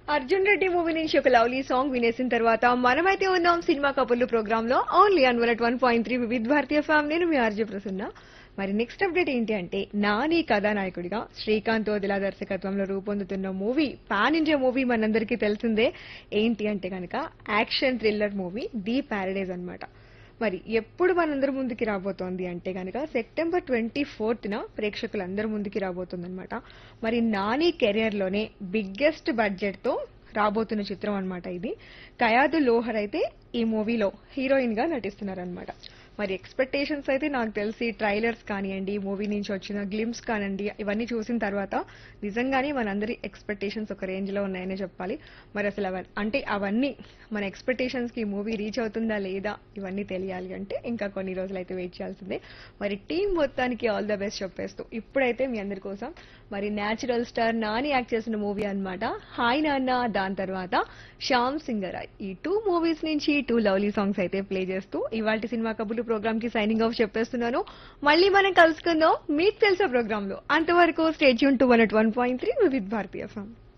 Arjun Reddy movie నుంచి ఒక lovely song వినేసిన తర్వాత మనమైతే ఉన్నాం సినిమా కబుర్లు ప్రోగ్రామ్ లో only on one point three Vividh Bharatiya FM నేను మీ ఆర్జే ప్రసన్న మరి నెక్స్ట్ అప్డేట్ ఏంటి అంటే నాని కథానాయకుడిగా శ్రీకాంత్ వదిలా దర్శకత్వంలో రూపొందుతున్న మూవీ పాన్ ఇండియా మూవీ మనందరికీ తెలిసిందే ఏంటి అంటే కనుక action thriller movie the Paradise అన్నమాట మరి ఎప్పుడు మనందరి ముందుకి రాబోతోంది అంటే కనుక సెప్టెంబర్ ట్వంటీ ఫోర్త్న ప్రేక్షకులందరి ముందుకి రాబోతుందన్నమాట మరి నాని కెరియర్ లోనే బిగ్గెస్ట్ బడ్జెట్ తో రాబోతున్న చిత్రం అన్నమాట ఇది కయాదు లోహర్ అయితే ఈ మూవీలో హీరోయిన్ గా నటిస్తున్నారన్నమాట మరి ఎక్స్పెక్టేషన్స్ అయితే నాకు తెలిసి ట్రైలర్స్ కానివ్వండి మూవీ నుంచి వచ్చిన గ్లిమ్స్ కానివ్వండి ఇవన్నీ చూసిన తర్వాత నిజంగానే మనందరి ఎక్స్పెక్టేషన్స్ ఒక రేంజ్ లో ఉన్నాయనే చెప్పాలి మరి అసలు అవ- అంటే అవన్నీ మన ఎక్స్పెక్టేషన్స్ కి మూవీ రీచ్ అవుతుందా లేదా ఇవన్నీ తెలియాలి అంటే ఇంకా కొన్ని రోజులు అయితే వెయిట్ చేయాల్సిందే మరి టీం మొత్తానికి ఆల్ ద బెస్ట్ చెప్పేస్తూ ఇప్పుడైతే మీ అందరి కోసం మరి న్యాచురల్ స్టార్ నాని యాక్ట్ చేసిన మూవీ అన్నమాట హాయ్ నాన్న దాని తర్వాత శ్యామ్ సింగరాయ్ ఈ టూ మూవీస్ నుంచి టూ లవ్లీ సాంగ్స్ అయితే ప్లే చేస్తూ ఇవాళ సినిమా కబుర్లు ప్రోగ్రామ్ కి సైనింగ్ ఆఫ్ చెప్పేస్తున్నాను మళ్ళీ మనం కలుసుకుందాం మీకు తెలిసే ప్రోగ్రామ్ లో అంతవరకు స్టేట్ యూన్ to one one point three with Bharatiya form